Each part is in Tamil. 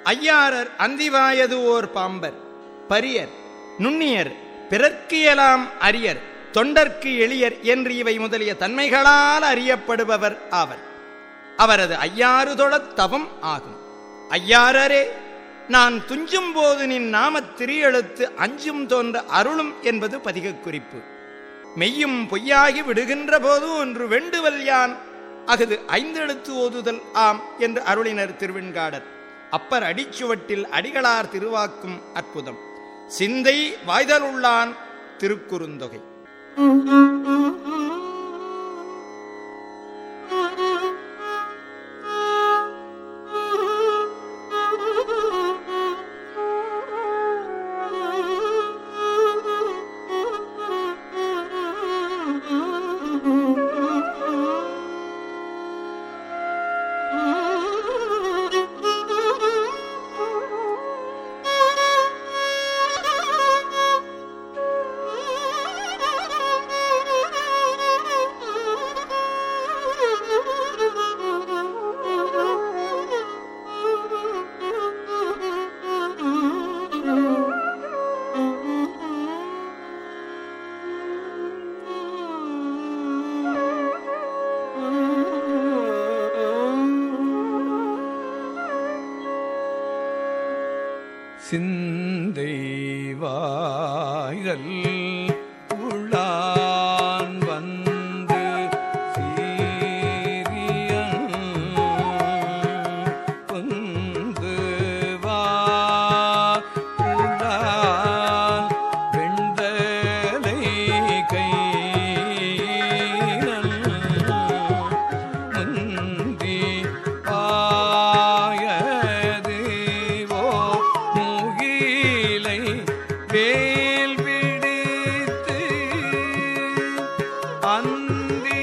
ஐயாரர் அந்திவாயது ஓர் பாம்பர் பரியர் நுண்ணியர் பிறர்க்கு எலாம் அரியர் தொண்டர்க்கு எளியர் என்று இவை முதலிய தன்மைகளால் அறியப்படுபவர் ஆவர் அவரது ஐயாறு தொழத் தவம் ஆகும் ஐயாரரே நான் துஞ்சும் போது நின் நாமத் திரியெழுத்து அஞ்சும் தோன்ற அருளும் என்பது பதிகக் குறிப்பு மெய்யும் பொய்யாகி விடுகின்ற போது ஒன்று வெண்டுவல் யான் அஃது ஐந்தெழுத்து ஓதுதல் ஆம் என்று அருளினர் திருவெண்காடர் அப்பர் அடிச்சுவட்டில் அடிகளார் திருவாக்கும் அற்புதம் சிந்தை வாய்தலுள்ளான் திருக்குறுந்தொகை சிந்தை வாய்தல் உள்ளான் வந்து சீரியன் கொந்து வாழான் வெண்டலை கைனல் முந்தி பாயதுவோ முகிலை வேல் பிடித்து அந்தி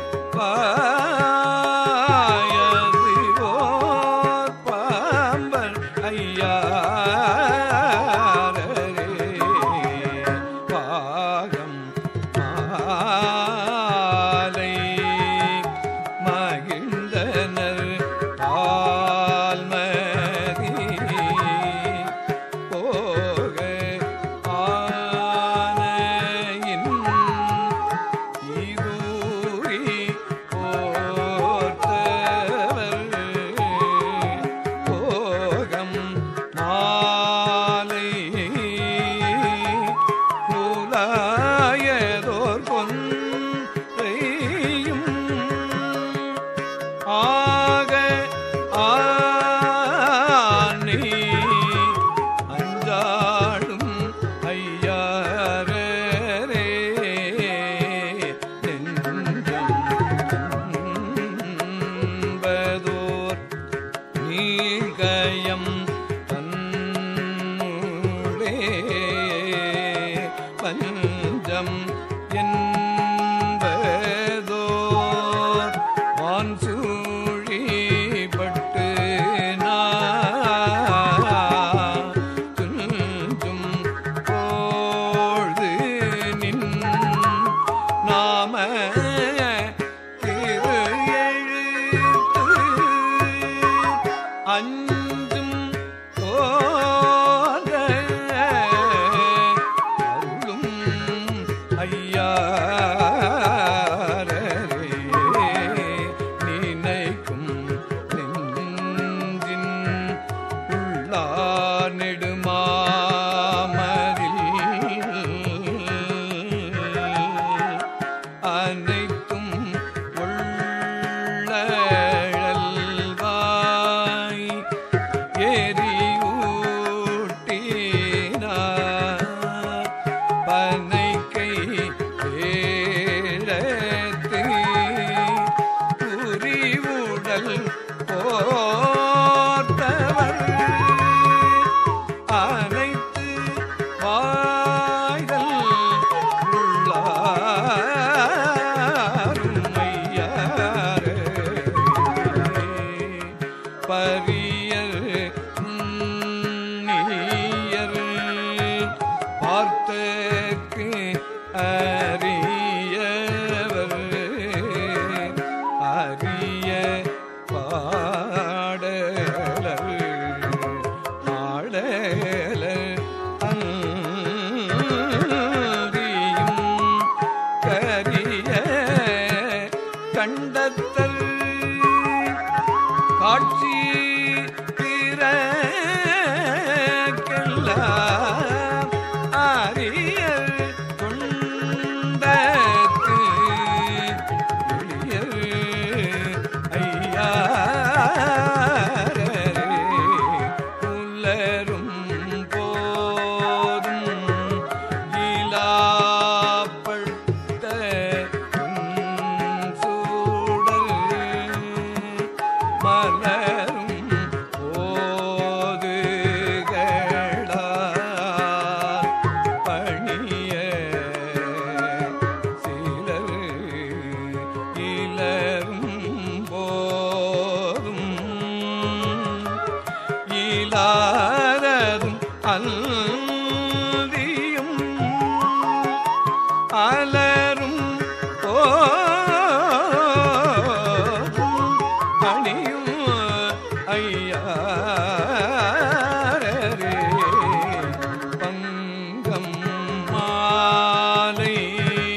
பாயதுவோ பாம்பன் ஐயாரே பாகம் மாலை மகிழ்ந்தனர் ஆல்மதி போக ஆனையின் இருரி போர்த்தவர் போகம் மாலை குலாயதோர் கொன்றையும் ஆக ஆனி அஞ்சாடும் ஐயாரே நெஞ்சம்பதோர் நீகயம் தன்னுளே பஞ்சம் என்பதோர் வான் சூழிப்பட்டு துஞ்சும் பொழுது நின் நாம திரு எழுத்து அஞ்சும் போத அருளும் ஐயாரே நினைக்கும் நெஞ்சின் உள்ளா நெடுமாமதில் அனைத்தும் உள்ளழல்வாய் எரி ஊட்டினார் பனைக்கை ஏழத்து உரிவுடல் போர்த்தவர் அனைத்து வாய்தல் உள்ளாரும் ஐயாரே. பரியர் நீயர் பார்த்தற்கு அரியவர் அரிய பாடலர் காட்சி பிறக்கெல்லாம் அரியர் கொண்டற்கு எளியர் ஐயாரே புலரும் போதும் இலாப்பட்ட சூடல் மலரும் போதுகளால் பணிய சிலர் இலரும் போதும் இலாரதும் அல்தியும் அலரும் போதும் பணியும் ஐயாரே பங்கம் மாலை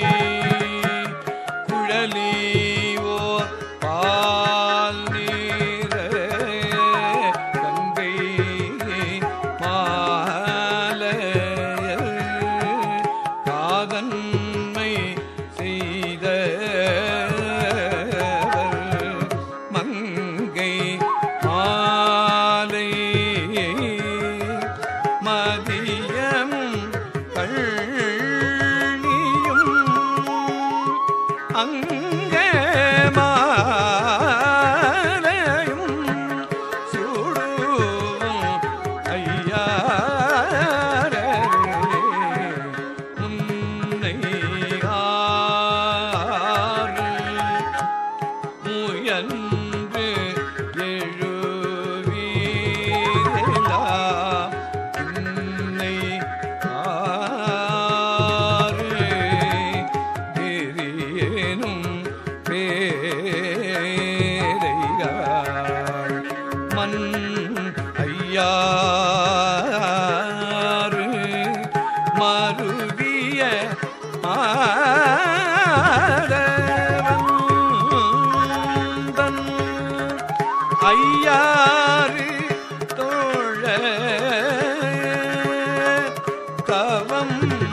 குழலி ஓர் பால் நீர கங்கை மாலையர் காதன்மை செய்த மங்கை மாலை மதியம் கள்ளியும் அங்கமாலையும் சூடும் ஐயாரே முன்னை ஆறு முயன்று எழுவீரலா உன்னை ஆறு எரியேனும் பேரைகாள் மண் ஐயாறு மருவிய ஆரவந்தன் ஐயாறு தோழ தவம்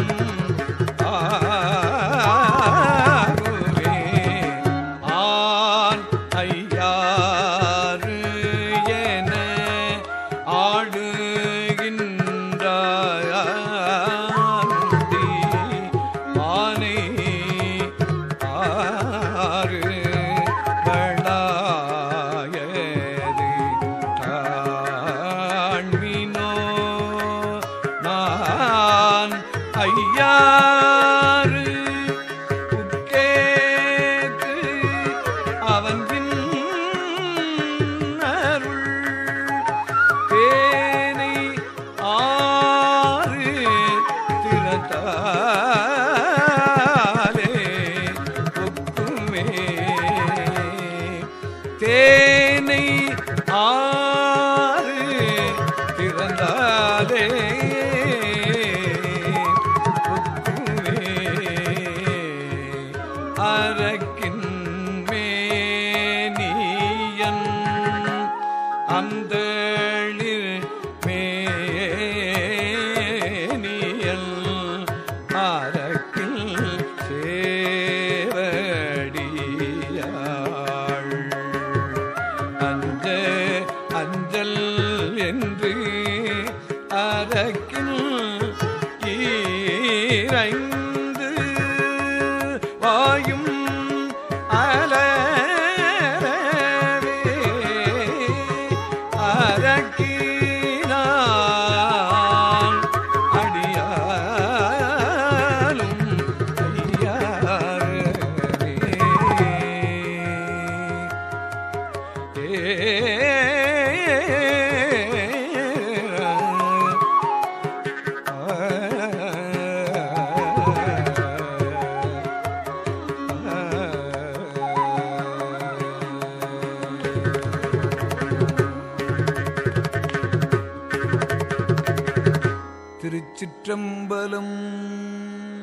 ஆகுவே ஆன் ஐயாறு என ஆடுகின்றாய் ஆனை ஆறு வளாயது காண்மினோ நான் ஐயாறு உட்கேக்கு அவன் பின் அருள் தேனை ஆறு திறத்தாலே ஒக்குமே தேனை ஆறு திறந்தாலே ஒக்குமே அரக்கின் மேனியன் அந்தளிர் மேனியல் அரக்கில் சேவடியாள் அஞ்ச அஞ்சல் என்று அரக்கில் ஈரைந்து வாயும் அலரவே அரக்கினான் அடியாலும் திருச்சிற்றம்பலம்